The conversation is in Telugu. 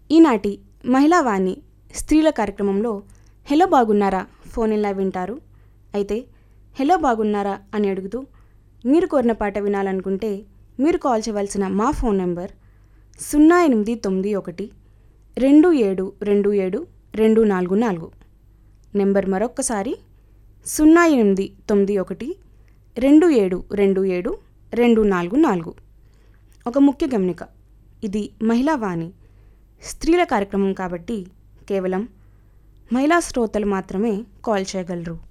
ఈనాటి మహిళా వాణి స్త్రీల కార్యక్రమంలో హలో బాగున్నారా ఫోన్ ఇలా వింటారు అయితే హలో బాగున్నారా అని అడుగుతూ మీరు కోరిన పాట వినాలనుకుంటే మీరు కాల్ చేయవలసిన మా ఫోన్ నెంబర్ సున్నా ఎనిమిది తొమ్మిది ఒకటి రెండు ఏడు రెండు ఏడు రెండు నాలుగు నాలుగు నెంబర్ మరొక్కసారి సున్నా ఎనిమిది తొమ్మిది ఒకటి రెండు ఏడు రెండు ఏడు రెండు నాలుగు నాలుగు ఒక ముఖ్య గమనిక ఇది మహిళా వాణి స్త్రీల కార్యక్రమం కాబట్టి కేవలం మహిళా శ్రోతలు మాత్రమే కాల్ చేయగలరు